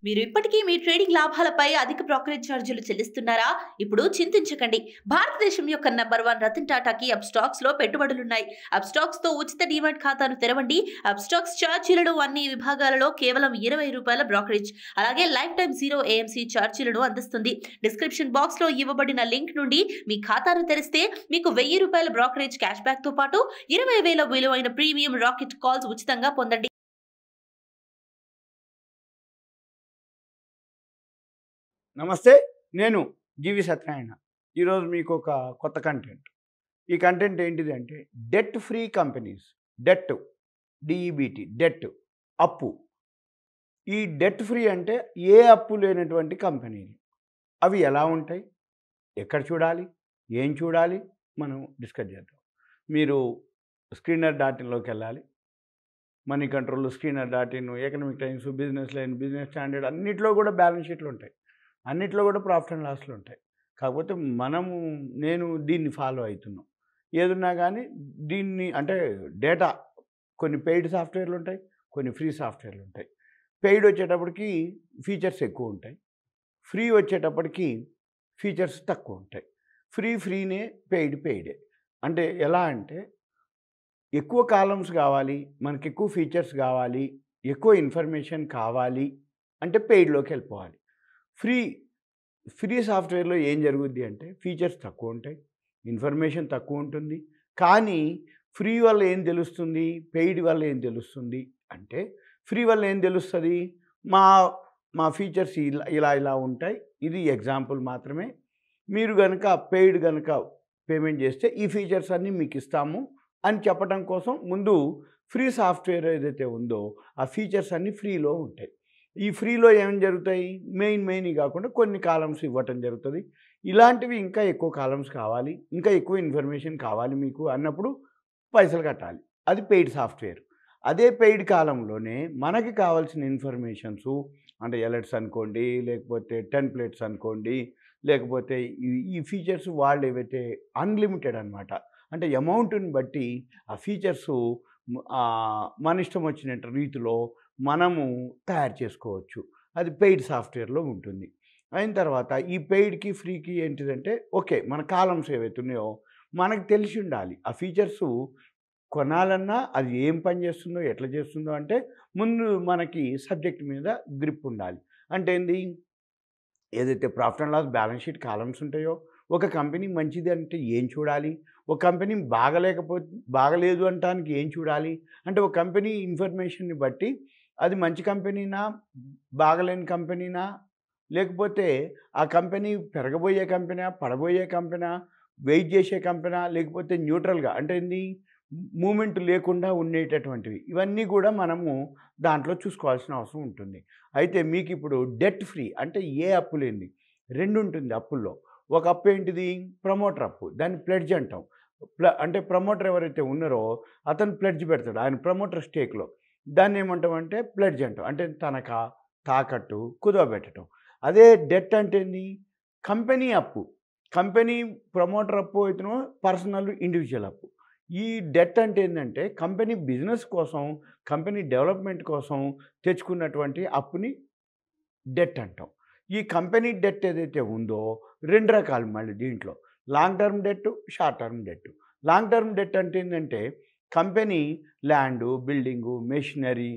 మీరు ఇప్పటికీ మీ ట్రేడింగ్ లాభాలపై అధిక బ్రోకరేజ్ ఛార్జీలు చెల్లిస్తున్నారా ఇప్పుడు చింతించకండి భారతదేశం యొక్క నంబర్ వన్ రతన్ టాటాకి అప్ స్టాక్స్ లో పెట్టుబడులున్నాయి అప్ స్టాక్స్ తో ఉచిత డిమాట్ ఖాతాను తెరవండి అప్ స్టాక్స్ ఛార్జీలను అన్ని విభాగాలలో కేవలం ఇరవై రూపాయల బ్రోకరేజ్ అలాగే లైఫ్ టైం జీరో ఏఎంసీ ఛార్జీలను అందిస్తుంది డిస్క్రిప్షన్ బాక్స్ లో ఇవ్వబడిన లింక్ నుండి మీ ఖాతాను తెరిస్తే మీకు వెయ్యి రూపాయల బ్రోకరేజ్ క్యాష్ బ్యాక్ తో పాటు ఇరవై వేల విలువైన ప్రీమియం రాకెట్ కాల్స్ ఉచితంగా పొందండి నమస్తే నేను జీవి సత్యనారాయణ ఈరోజు మీకు ఒక కొత్త కంటెంట్ ఈ కంటెంట్ ఏంటిది అంటే debt free companies debt D E B T debt అప్పు ఈ డెట్ ఫ్రీ అంటే ఏ అప్పు లేనటువంటి కంపెనీలు అవి ఎలా ఉంటాయి ఎక్కడ చూడాలి ఏం చూడాలి మనం డిస్కస్ చేద్దాం మీరు స్క్రీనర్ డాట్ ఇన్లోకి వెళ్ళాలి Moneycontrol screener dot in Economic Times Business Line Business Standard అన్నిట్లో కూడా బ్యాలెన్స్ షీట్లు ఉంటాయి అన్నిట్లో కూడా ప్రాఫిట్ అండ్ లాస్లు ఉంటాయి కాకపోతే మనము నేను దీన్ని ఫాలో అవుతున్నాం ఏదున్నా కానీ దీన్ని అంటే డేటా కొన్ని పెయిడ్ సాఫ్ట్వేర్లు ఉంటాయి కొన్ని ఫ్రీ సాఫ్ట్వేర్లు ఉంటాయి పెయిడ్ వచ్చేటప్పటికి ఫీచర్స్ ఎక్కువ ఉంటాయి ఫ్రీ వచ్చేటప్పటికి ఫీచర్స్ తక్కువ ఉంటాయి ఫ్రీ ఫ్రీనే పెయిడ్ పెయిడే అంటే ఎలా అంటే ఎక్కువ కాలమ్స్ కావాలి మనకి ఎక్కువ ఫీచర్స్ కావాలి ఎక్కువ ఇన్ఫర్మేషన్ కావాలి అంటే పెయిడ్లోకి వెళ్ళిపోవాలి ఫ్రీ ఫ్రీ సాఫ్ట్వేర్లో ఏం జరుగుద్ది అంటే ఫీచర్స్ తక్కువ ఉంటాయి ఇన్ఫర్మేషన్ తక్కువ ఉంటుంది కానీ ఫ్రీ వల్ల ఏం తెలుస్తుంది పెయిడ్ వల్ల ఏం తెలుస్తుంది అంటే ఫ్రీ వల్ల ఏం తెలుస్తుంది మా మా ఫీచర్స్ ఇలా ఇలా ఇలా ఉంటాయి ఇది ఎగ్జాంపుల్ మాత్రమే మీరు కనుక పెయిడ్ కనుక పేమెంట్ చేస్తే ఈ ఫీచర్స్ అన్నీ మీకు ఇస్తాము అని చెప్పడం కోసం ముందు ఫ్రీ సాఫ్ట్వేర్ ఏదైతే ఉందో ఆ ఫీచర్స్ అన్నీ ఫ్రీలో ఉంటాయి ఈ ఫ్రీలో ఏం జరుగుతాయి మెయిన్ మెయిన్ కాకుండా కొన్ని కాలమ్స్ ఇవ్వటం జరుగుతుంది ఇలాంటివి ఇంకా ఎక్కువ కాలమ్స్ కావాలి ఇంకా ఎక్కువ ఇన్ఫర్మేషన్ కావాలి మీకు అన్నప్పుడు పైసలు కట్టాలి అది పెయిడ్ సాఫ్ట్వేర్ అదే పెయిడ్ కాలంలోనే మనకి కావాల్సిన ఇన్ఫర్మేషన్స్ అంటే ఎలర్ట్స్ అనుకోండి లేకపోతే టెన్ ప్లేట్స్ అనుకోండి లేకపోతే ఈ- ఈ ఫీచర్స్ వాళ్ళు ఏవైతే అన్లిమిటెడ్ అనమాట అంటే అమౌంట్ని బట్టి ఆ ఫీచర్స్ మన ఇష్టం వచ్చినట్టు రీతిలో మనము తయారు చేసుకోవచ్చు అది పెయిడ్ సాఫ్ట్వేర్లో ఉంటుంది అయిన తర్వాత ఈ పెయిడ్కి ఫ్రీకి ఏంటిదంటే ఓకే మన కాలమ్స్ ఏవైతే ఉన్నాయో మనకు తెలిసి ఉండాలి ఆ ఫీచర్స్ కొనాలన్నా అది ఏం పని చేస్తుందో ఎట్లా చేస్తుందో అంటే ముందు మనకి సబ్జెక్ట్ మీద గ్రిప్ ఉండాలి అంటే ఏంది ఏదైతే profit and loss balance sheet columns ఉంటాయో ఒక కంపెనీ మంచిది అంటే ఏం చూడాలి ఒక కంపెనీ బాగలేకపోతే బాగలేదు అనటానికి ఏం చూడాలి అంటే ఒక కంపెనీ ఇన్ఫర్మేషన్ని బట్టి అది మంచి కంపెనీనా బాగలేని కంపెనీనా లేకపోతే ఆ కంపెనీ పెరగబోయే కంపెనీ పడబోయే కంపెనీ వెయిట్ చేసే కంపెనీ లేకపోతే న్యూట్రల్గా అంటే ఏంది మూమెంట్ లేకుండా ఉండేటటువంటివి ఇవన్నీ కూడా మనము దాంట్లో చూసుకోవాల్సిన అవసరం ఉంటుంది అయితే మీకు ఇప్పుడు డెట్ ఫ్రీ అంటే ఏ అప్పు లేనిది రెండు ఉంటుంది అప్పుల్లో ఒక అప్పు ఏంటిది ప్రమోటర్ అప్పు దాన్ని ప్లెడ్జ్ అంటాం ప్ల అంటే ప్రమోటర్ ఎవరైతే ఉన్నారో అతను ప్లెడ్జ్ పెడతాడు ఆయన ప్రమోటర్ స్టేక్లో దాన్ని ఏమంటామంటే ప్లెడ్జ్ అంటాం అంటే తనఖా తాకట్టు కుదవబెట్టడం అదే డెట్ అంటే ఏంది కంపెనీ అప్పు కంపెనీ ప్రమోటర్ అప్పు అయితేనో పర్సనల్ ఇండివిజువల్ అప్పు ఈ డెట్ అంటే ఏంటంటే కంపెనీ బిజినెస్ కోసం కంపెనీ డెవలప్మెంట్ కోసం తెచ్చుకున్నటువంటి అప్పుని డెట్ అంటాం ఈ కంపెనీ డెట్ ఏదైతే ఉందో రెండు రకాలు మళ్ళీ దీంట్లో long term debt short term debt long term debt అంటే ఏంటంటే కంపెనీ ల్యాండు బిల్డింగు మెషినరీ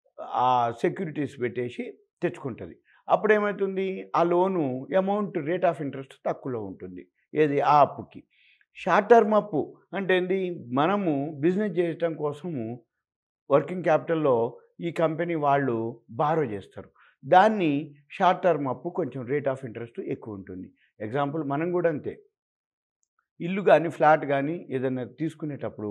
ఆ సెక్యూరిటీస్ పెట్టేసి తెచ్చుకుంటుంది అప్పుడు ఏమవుతుంది ఆ loan amount rate of interest తక్కువలో ఉంటుంది ఏది ఆ అప్పుకి షార్ట్ టర్మ్ అప్పు అంటే ఏంది మనము బిజినెస్ చేయటం కోసము వర్కింగ్ క్యాపిటల్లో ఈ కంపెనీ వాళ్ళు బారో చేస్తారు దాన్ని షార్ట్ టర్మ్ అప్పు కొంచెం రేట్ ఆఫ్ ఇంట్రెస్ట్ ఎక్కువ ఉంటుంది ఎగ్జాంపుల్ మనం కూడా అంతే ఇల్లు కానీ ఫ్లాట్ కానీ ఏదైనా తీసుకునేటప్పుడు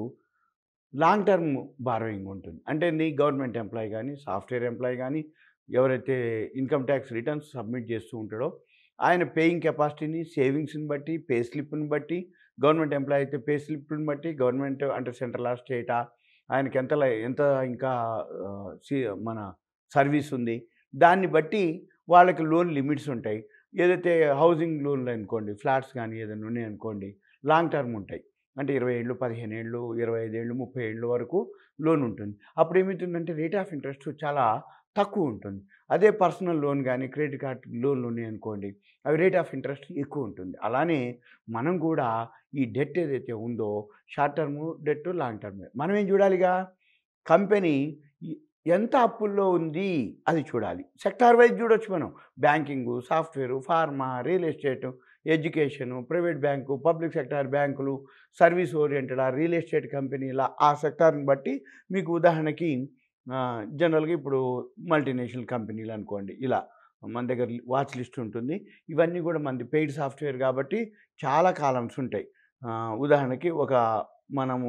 లాంగ్ టర్మ్ బారోయింగ్ ఉంటుంది అంటే నీ గవర్నమెంట్ ఎంప్లాయీ కానీ సాఫ్ట్వేర్ ఎంప్లాయీ కానీ ఎవరైతే ఇన్కమ్ ట్యాక్స్ రిటర్న్స్ సబ్మిట్ చేస్తూ ఉంటాడో ఆయన పేయింగ్ కెపాసిటీని సేవింగ్స్ని బట్టి పే స్లిప్ని బట్టి గవర్నమెంట్ ఎంప్లాయీ అయితే పే స్లిప్ని బట్టి గవర్నమెంట్ అంటే సెంట్రల్ ఆ స్టేటా ఆయనకి ఎంత లై- ఎంత ఇంకా ఆ, సి- మన సర్వీస్ ఉంది దాన్ని బట్టి వాళ్ళకి లోన్ లిమిట్స్ ఉంటాయి ఏదైతే హౌసింగ్ లోన్లు అనుకోండి ఫ్లాట్స్ కానీ ఏదైనా ఉన్నాయి అనుకోండి లాంగ్ టర్మ్ ఉంటాయి అంటే ఇరవై ఏళ్ళు పదిహేను ఏళ్ళు ఇరవై ఐదు ఏళ్ళు ముప్పై ఏళ్ళు వరకు లోన్ ఉంటుంది అప్పుడు ఏమవుతుందంటే రేట్ ఆఫ్ ఇంట్రెస్ట్ చాలా తక్కువ ఉంటుంది అదే పర్సనల్ లోన్ కానీ క్రెడిట్ కార్డ్ లోన్లు ఉన్నాయి అనుకోండి అవి రేట్ ఆఫ్ ఇంట్రెస్ట్ ఎక్కువ ఉంటుంది అలానే మనం కూడా ఈ డెట్ ఏదైతే ఉందో short term debt long term మనం ఏం చూడాలిగా కంపెనీ ఈ- ఎంత అప్పుల్లో ఉంది అది చూడాలి సెక్టార్ వైజ్ చూడొచ్చు మనం banking software pharma real estate education private bank public sector బ్యాంకులు సర్వీస్ ఓరియంటెడ్ ఆ రియల్ ఎస్టేట్ కంపెనీల ఆ సెక్టార్ని బట్టి మీకు ఉదాహరణకి ఆ, జనరల్గా ఇప్పుడు మల్టీనేషనల్ కంపెనీలు అనుకోండి ఇలా మన దగ్గర వాచ్ లిస్ట్ ఉంటుంది ఇవన్నీ కూడా మనది పెయిడ్ సాఫ్ట్వేర్ కాబట్టి చాలా కాలమ్స్ ఉంటాయి ఆ, ఉదాహరణకి ఒక మనము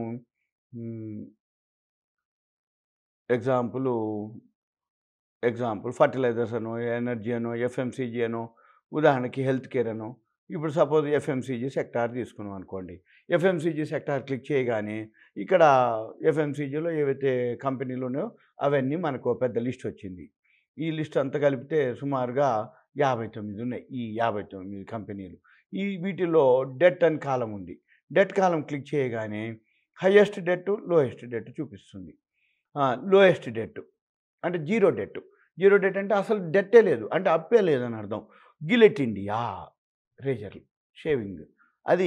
ఎగ్జాంపుల్ ఎగ్జాంపుల్ ఫర్టిలైజర్స్ అనో ఎనర్జీ అనో ఎఫ్ఎంసీజీ అనో ఉదాహరణకి హెల్త్ కేర్ అనో ఇప్పుడు సపోజ్ ఎఫ్ఎంసీజీ సెక్టార్ తీసుకున్నాం అనుకోండి ఎఫ్ఎంసీజీ సెక్టార్ క్లిక్ చేయగానే ఇక్కడ ఎఫ్ఎంసీజీలో ఏవైతే కంపెనీలు ఉన్నాయో అవన్నీ మనకు ఒక పెద్ద లిస్ట్ వచ్చింది ఈ లిస్ట్ అంతా కలిపితే సుమారుగా యాభై తొమ్మిది ఉన్నాయి ఈ యాభై తొమ్మిది కంపెనీలు ఈ వీటిలో డెట్ అని కాలం ఉంది డెట్ కాలం క్లిక్ చేయగానే హయ్యెస్ట్ డెట్ లోయెస్ట్ డెట్ చూపిస్తుంది లోయెస్ట్ డెట్ అంటే జీరో డెట్ జీరో డెట్ అంటే అసలు డెట్టే లేదు అంటే అప్పే లేదని అర్థం గిలెట్ ఇండియా రేజర్ షేవింగ్ అది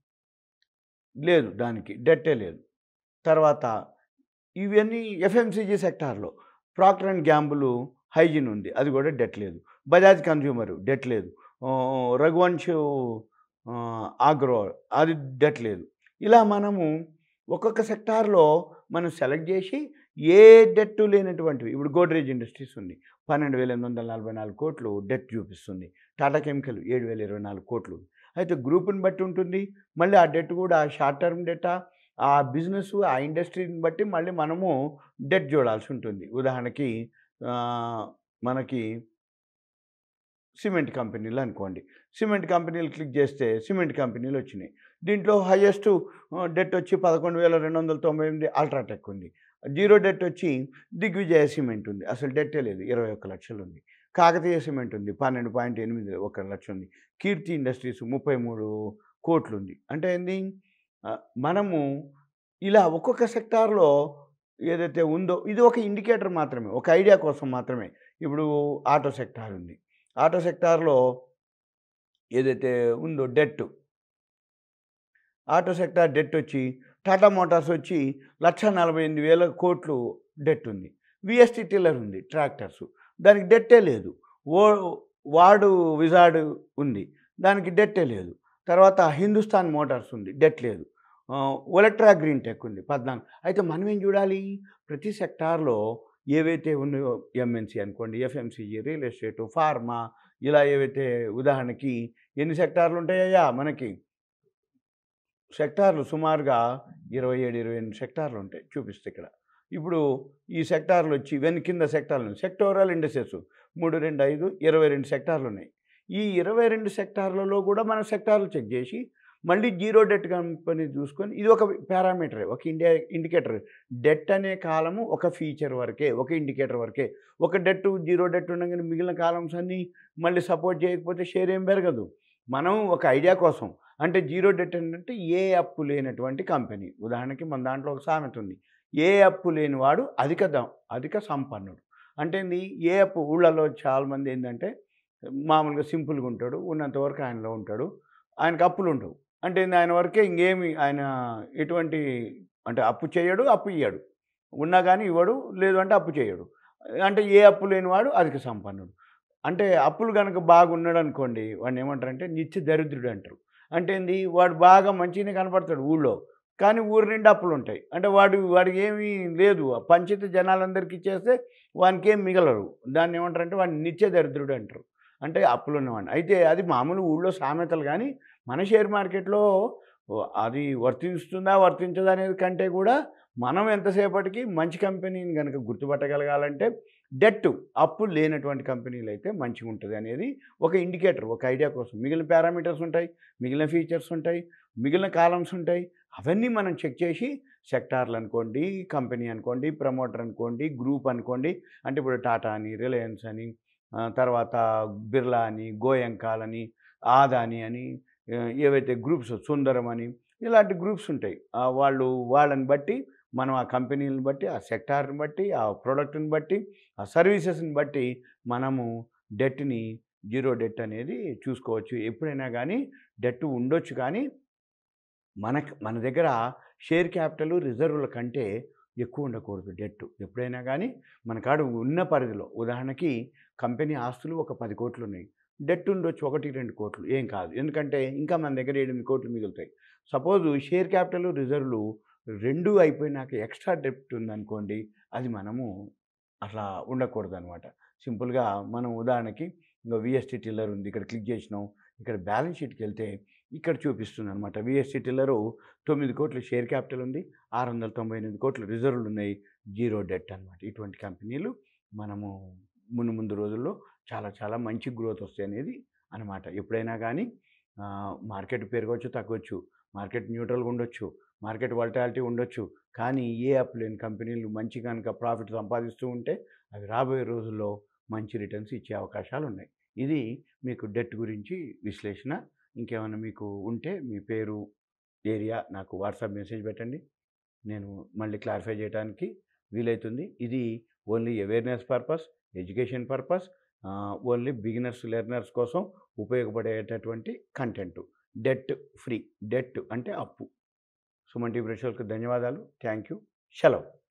లేదు దానికి డెట్టే లేదు తర్వాత ఇవన్నీ ఎఫ్ఎంసీజీ సెక్టార్లో ప్రాక్టర్ అండ్ గ్యాంబులు హైజీన్ ఉంది అది కూడా డెట్ లేదు బజాజ్ కన్జ్యూమర్ డెట్ లేదు ఆ, రఘువంశ్ ఆ, ఆగ్రో అది డెట్ లేదు ఇలా మనము ఒక్కొక్క సెక్టార్లో మనం సెలెక్ట్ చేసి ఏ డెట్ లేనటువంటివి ఇప్పుడు గోడ్రేజ్ ఇండస్ట్రీస్ ఉంది పన్నెండు వేల ఎనిమిది వందల నలభై నాలుగు కోట్లు డెట్ చూపిస్తుంది టాటా కెమికల్ ఏడు వేల ఇరవై నాలుగు కోట్లు అయితే గ్రూప్ని బట్టి ఉంటుంది మళ్ళీ ఆ డెట్ కూడా షార్ట్ టర్మ్ డెటా ఆ బిజినెస్ ఆ ఇండస్ట్రీని బట్టి మళ్ళీ మనము డెట్ చూడాల్సి ఉంటుంది ఉదాహరణకి ఆ, మనకి సిమెంట్ కంపెనీలు అనుకోండి సిమెంట్ కంపెనీలు క్లిక్ చేస్తే సిమెంట్ కంపెనీలు వచ్చినాయి దీంట్లో హయ్యెస్ట్ డెట్ వచ్చి పదకొండు వేల రెండు వందల తొంభై ఎనిమిది అల్ట్రాటెక్ ఉంది జీరో డెట్ వచ్చి దిగ్విజయ సిమెంట్ ఉంది అసలు డెట్టే లేదు ఇరవై ఒక్క లక్షలు ఉంది కాకతీయ సిమెంట్ ఉంది పన్నెండు పాయింట్ ఎనిమిది ఒక లక్ష ఉంది కీర్తి ఇండస్ట్రీస్ ముప్పై మూడు కోట్లు ఉంది అంటే ఏంది ఆ, మనము ఇలా ఒక్కొక్క సెక్టార్లో ఏదైతే ఉందో ఇది ఒక ఇండికేటర్ మాత్రమే ఒక ఐడియా కోసం మాత్రమే ఇప్పుడు ఆటో సెక్టార్ ఉంది ఆటో సెక్టార్లో ఏదైతే ఉందో డెట్ ఆటో సెక్టార్ డెట్ వచ్చి టాటా మోటార్స్ వచ్చి లక్ష నలభై ఎనిమిది వేల కోట్లు డెట్ ఉంది విఎస్టీ టిల్లర్ ఉంది ట్రాక్టర్స్ దానికి డెట్టే లేదు ఓ వాడు విజార్డ్ ఉంది దానికి డెట్టే లేదు తర్వాత హిందుస్థాన్ మోటార్స్ ఉంది డెట్ లేదు ఆ, ఒలెక్ట్రా గ్రీన్ టెక్ ఉంది పద్నాలుగు అయితే మనం ఏం చూడాలి ప్రతి సెక్టార్లో ఏవైతే ఉన్నాయో ఎంఎన్సీ అనుకోండి ఎఫ్ఎంసీజీ రియల్ ఎస్టేట్ ఫార్మా ఇలా ఏవైతే ఉదాహరణకి ఎన్ని సెక్టార్లు ఉంటాయా మనకి సెక్టార్లు సుమారుగా ఇరవై ఏడు ఇరవై ఎనిమిది సెక్టార్లు ఉంటాయి చూపిస్తే ఇక్కడ ఇప్పుడు ఈ సెక్టార్లు వచ్చి వెన్ కింద సెక్టార్లు ఉన్నాయి సెక్టోరల్ ఇండస్ట్రీస్ మూడు రెండు ఐదు ఇరవై రెండు సెక్టార్లు ఉన్నాయి ఈ ఇరవై రెండు సెక్టార్లలో కూడా మనం సెక్టార్లు చెక్ చేసి మళ్ళీ జీరో డెట్ కంపెనీ చూసుకొని ఇది ఒక పారామీటరే ఒక ఇండియా ఇండికేటర్ డెట్ అనే కాలము ఒక ఫీచర్ వరకే ఒక ఇండికేటర్ వరకే ఒక డెట్ జీరో డెట్ ఉండగానే మిగిలిన కాలమ్స్ అన్నీ మళ్ళీ సపోర్ట్ చేయకపోతే షేర్ ఏం పెరగదు మనం ఒక ఐడియా కోసం అంటే జీరో డెట్ ఏంటంటే ఏ అప్పు లేనటువంటి కంపెనీ ఉదాహరణకి మన దాంట్లో ఒక సామెత ఉంది ఏ అప్పు లేనివాడు అధిక ద అధిక సంపన్నుడు అంటే ఏంది ఏ అప్పు ఊళ్ళలో చాలామంది ఏంటంటే మామూలుగా సింపుల్గా ఉంటాడు ఉన్నంతవరకు ఆయనలో ఉంటాడు ఆయనకు అప్పులు ఉండవు అంటే ఏంది ఆయన వరకే ఇంకేమి ఆయన ఎటువంటి అంటే అప్పు చేయడు అప్పు ఇయ్యడు ఉన్నా కానీ ఇవ్వడు లేదు అంటే అప్పు చేయడు అంటే ఏ అప్పు లేనివాడు అధిక సంపన్నుడు అంటే అప్పులు కనుక బాగున్నాడు అనుకోండి వాడిని ఏమంటారంటే నిత్య దరిద్రుడు అంటారు అంటే ఏంది వాడు బాగా మంచిగానే కనపడతాడు ఊళ్ళో కానీ ఊరి నిండా అప్పులు ఉంటాయి అంటే వాడు వాడికి ఏమీ లేదు పంచిత జనాలందరికీ ఇచ్చేస్తే వానికి ఏం మిగలరు దాన్ని ఏమంటారంటే వాడిని నిత్య దరిద్రుడు అంటారు అంటే అప్పులు ఉన్నవాడిని అయితే అది మామూలు ఊళ్ళో సామెతలు కానీ మన షేర్ మార్కెట్లో ఓ, అది వర్తిస్తుందా వర్తించదా అనేది కంటే కూడా మనం ఎంతసేపటికి మంచి కంపెనీని కనుక గుర్తుపట్టగలగాలంటే డెట్ అప్పు లేనటువంటి కంపెనీలు అయితే మంచిగా ఉంటుంది అనేది ఒక ఇండికేటర్ ఒక ఐడియా కోసం మిగిలిన పారామీటర్స్ ఉంటాయి మిగిలిన ఫీచర్స్ ఉంటాయి మిగిలిన కాలమ్స్ ఉంటాయి అవన్నీ మనం చెక్ చేసి సెక్టార్లు అనుకోండి కంపెనీ అనుకోండి ప్రమోటర్ అనుకోండి గ్రూప్ అనుకోండి అంటే ఇప్పుడు టాటా అని రిలయన్స్ అని ఆ, తర్వాత బిర్లా అని గోయంకాల్ అని ఆదాని అని ఆ, ఏవైతే గ్రూప్స్ సుందరం అని ఇలాంటి గ్రూప్స్ ఉంటాయి ఆ, వాళ్ళు వాళ్ళని బట్టి మనం ఆ కంపెనీని బట్టి ఆ సెక్టార్ని బట్టి ఆ ప్రోడక్ట్ని బట్టి ఆ సర్వీసెస్ని బట్టి మనము డెట్ని జీరో డెట్ అనేది చూసుకోవచ్చు ఎప్పుడైనా కానీ డెట్ ఉండొచ్చు కానీ మనకు మన దగ్గర షేర్ క్యాపిటల్ రిజర్వుల కంటే ఎక్కువ ఉండకూడదు డెట్ ఎప్పుడైనా కానీ మన కాడ ఉన్న పరిధిలో ఉదాహరణకి కంపెనీ ఆస్తులు ఒక పది కోట్లు ఉన్నాయి డెట్ ఉండొచ్చు ఒకటి రెండు కోట్లు ఏం కాదు ఎందుకంటే ఇంకా మన దగ్గర ఎనిమిది కోట్లు మిగులుతాయి సపోజ్ షేర్ క్యాపిటల్ రిజర్వులు రెండు అయిపోయినాక ఎక్స్ట్రా డెప్ట్ ఉందనుకోండి అది మనము అట్లా ఉండకూడదు అనమాట సింపుల్గా మనం ఉదాహరణకి ఇంకా విఎస్టీ టిల్లర్ ఉంది ఇక్కడ క్లిక్ చేసినాం ఇక్కడ బ్యాలెన్స్ షీట్కి వెళ్తే ఇక్కడ చూపిస్తుంది అనమాట విఎస్టీ టిల్లరు తొమ్మిది కోట్ల షేర్ క్యాపిటల్ ఉంది ఆరు వందల తొంభై ఎనిమిది కోట్ల రిజర్వులు ఉన్నాయి జీరో డెట్ అనమాట ఇటువంటి కంపెనీలు మనము ముందు ముందు రోజుల్లో చాలా చాలా మంచి గ్రోత్ వస్తాయి అనేది అనమాట ఎప్పుడైనా కానీ మార్కెట్ పెరగవచ్చు తగ్గవచ్చు మార్కెట్ న్యూట్రల్గా ఉండొచ్చు మార్కెట్ వాలిటాలిటీ ఉండొచ్చు కానీ ఏ అప్ లేని కంపెనీలు మంచి కనుక ప్రాఫిట్ సంపాదిస్తూ ఉంటే అవి రాబోయే రోజుల్లో మంచి రిటర్న్స్ ఇచ్చే అవకాశాలు ఉన్నాయి ఇది మీకు డెట్ గురించి విశ్లేషణ ఇంకేమైనా మీకు ఉంటే మీ పేరు ఏరియా నాకు వాట్సాప్ మెసేజ్ పెట్టండి నేను మళ్ళీ క్లారిఫై చేయడానికి వీలవుతుంది ఇది only awareness purpose education purpose only beginners learners కోసం ఉపయోగపడేటటువంటి కంటెంట్ డెట్ ఫ్రీ డెట్ అంటే అప్పు సుమన్ టీవీ ప్రేక్షకులకు ధన్యవాదాలు థ్యాంక్ యూ సెలవు